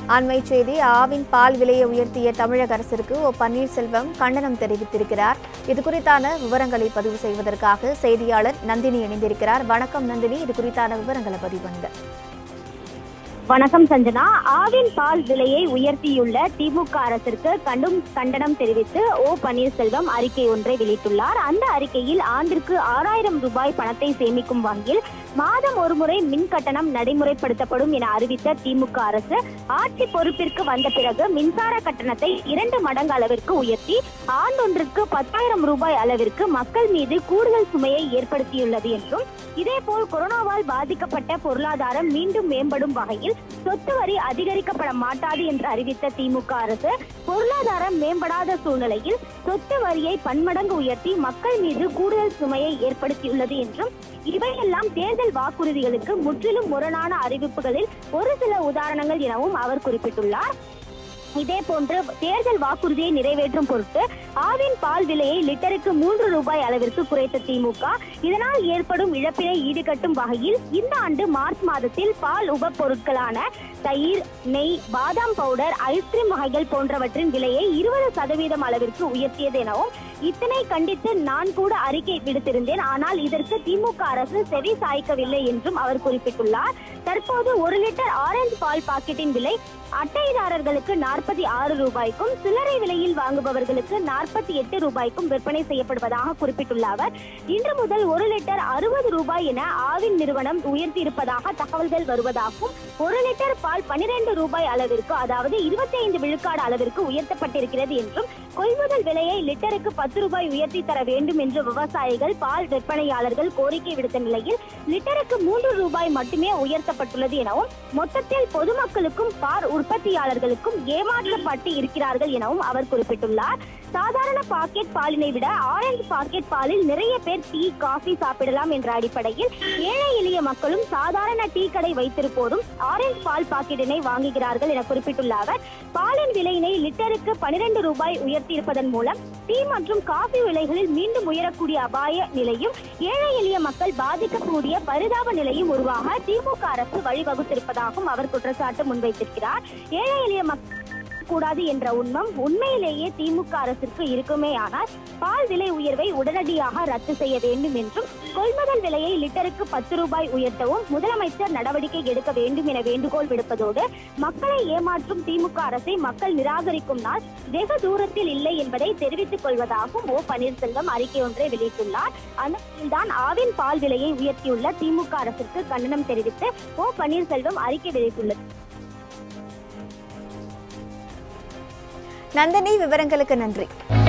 அண்மை செய்தி ஆவின் பால் விலையை உயர்த்திய தமிழக அரசிற்கு ஓ பன்னீர்செல்வம் கண்டனம் தெரிவித்திருக்கிறார் இது குறித்தான விவரங்களை பதிவு செய்வதற்காக செய்தியாளர் நந்தினி இணைந்திருக்கிறார் வணக்கம் நந்தினி இது குறித்தான விவரங்களை பதிவு பண்ணுங்க வணக்கம் சஞ்சனா ஆவின் பால் விலையை உயர்த்தியுள்ள திமுக அரசிற்கு கண்டும் கண்டனம் தெரிவித்து ஓ பன்னீர்செல்வம் அறிக்கை ஒன்றை வெளியிட்டுள்ளார் அந்த அறிக்கையில் ஆண்டிற்கு ஆறாயிரம் ரூபாய் பணத்தை சேமிக்கும் வகையில் மாதம் ஒருமுறை மின் கட்டணம் நடைமுறைப்படுத்தப்படும் என அறிவித்த திமுக அரசு ஆட்சி பொறுப்பிற்கு வந்த பிறகு மின்சார கட்டணத்தை இரண்டு மடங்கு அளவிற்கு உயர்த்தி ஆண்டொன்றுக்கு பத்தாயிரம் ரூபாய் அளவிற்கு மக்கள் மீது கூடுதல் சுமையை ஏற்படுத்தியுள்ளது என்றும் இதேபோல் கொரோனாவால் பாதிக்கப்பட்ட பொருளாதாரம் மீண்டும் மேம்படும் வகையில் சொத்து வரி அதிகரிக்கப்பட மாட்டாது என்று அறிவித்த திமுக அரசு பொருளாதாரம் மேம்படாத சூழ்நிலையில் சொத்து வரியை பன்மடங்கு உயர்த்தி மக்கள் மீது கூடுதல் சுமையை ஏற்படுத்தியுள்ளது என்றும் இவையெல்லாம் தேர்தல் வாக்குறுதிகளுக்கு முற்றிலும் முரணான அறிவிப்புகளில் ஒரு சில உதாரணங்கள் எனவும் அவர் குறிப்பிட்டுள்ளார் இதே போன்று தேர்தல் வாக்குறுதியை நிறைவேற்றும் பொருட்டு ஆவின் பால் விலையை லிட்டருக்கு மூன்று ரூபாய் அளவிற்கு குறைத்த திமுக இதனால் ஏற்படும் இழப்பினை ஈடுகட்டும் வகையில் இந்த ஆண்டு மார்ச் மாதத்தில் பால் உப பொருட்களான தயிர் நெய் பாதாம் பவுடர் ஐஸ்கிரீம் வகைகள் போன்றவற்றின் விலையை இருபது சதவீதம் அளவிற்கு உயர்த்தியது எனவும் இத்தனை கண்டித்து நான் கூட அறிக்கை விடுத்திருந்தேன் ஆனால் இதற்கு திமுக அரசு செவி சாய்க்கவில்லை என்றும் அவர் குறிப்பிட்டுள்ளார் தற்போது ஒரு லிட்டர் ஆரஞ்சு பால் பாக்கெட்டின் விலை அட்டைதாரர்களுக்கு நாற்பத்தி ஆறு ரூபாய்க்கும் சில்லறை விலையில் வாங்குபவர்களுக்கு நாற்பத்தி எட்டு ரூபாய்க்கும் விற்பனை செய்யப்படுவதாக குறிப்பிட்டுள்ள அவர் இன்று முதல் ஒரு லிட்டர் அறுபது ரூபாய் என ஆவின் நிறுவனம் உயர்த்தி இருப்பதாக தகவல்கள் வருவதாகவும் ஒரு லிட்டர் பால் பனிரெண்டு ரூபாய் அளவிற்கு அதாவது இருபத்தி ஐந்து விழுக்காடு அளவிற்கு உயர்த்தப்பட்டிருக்கிறது என்றும் கொள்முதல் விலையை லிட்டருக்கு பத்து ரூபாய் உயர்த்தி தர வேண்டும் என்று விவசாயிகள் பால் விற்பனையாளர்கள் கோரிக்கை விடுத்த நிலையில் லிட்டருக்கு மூன்று ரூபாய் மட்டுமே உயர்த்தப்பட்டுள்ளது எனவும் மொத்தத்தில் பொதுமக்களுக்கும் பால் உற்பத்தியாளர்களுக்கும் ஏமாற்றப்பட்டு இருக்கிறார்கள் எனவும் அவர் குறிப்பிட்டுள்ளார் சாதாரண பாக்கெட் பாலினை விட ஆரஞ்சு பாக்கெட் பாலில் நிறைய பேர் டீ காஃபி சாப்பிடலாம் என்ற அடிப்படையில் ஏழை எளிய மக்களும் சாதாரண டீ கடை வைத்திருப்போரும் ஆரஞ்சு பால் பாக்கெட்டினை வாங்குகிறார்கள் என குறிப்பிட்டுள்ள அவர் பாலின் விலையினை லிட்டருக்கு பனிரெண்டு ரூபாய் உயர்த்தியிருப்பதன் மூலம் டீ மற்றும் காஃபி விலைகளில் மீண்டும் உயரக்கூடிய அபாய நிலையும் ஏழை எளிய மக்கள் பாதிக்கக்கூடிய பரிதாப நிலையும் உருவாக திமுக அரசு வழிவகுத்திருப்பதாகவும் அவர் குற்றச்சாட்டு முன்வைத்திருக்கிறார் ஏழை எளிய மக்கள் கூடாது என்ற உண்மம் உண்மையிலேயே திமுக அரசிற்கு இருக்குமே ஆனால் பால் விலை உயர்வை உடனடியாக ரத்து செய்ய வேண்டும் என்றும் கொள்முதல் விலையை லிட்டருக்கு பத்து ரூபாய் உயர்த்தவும் முதலமைச்சர் நடவடிக்கை எடுக்க வேண்டும் என வேண்டுகோள் விடுப்பதோடு மக்களை ஏமாற்றும் திமுக அரசை மக்கள் நிராகரிக்கும் நாள் வெகு தூரத்தில் இல்லை என்பதை தெரிவித்துக் கொள்வதாகவும் ஓ பன்னீர்செல்வம் அறிக்கை ஒன்றை வெளியிட்டுள்ளார் அந்த தான் ஆவின் பால் விலையை உயர்த்தியுள்ள திமுக அரசிற்கு கண்டனம் தெரிவித்து ஓ பன்னீர்செல்வம் அறிக்கை வெளியிட்டுள்ளது நந்தினி விவரங்களுக்கு நன்றி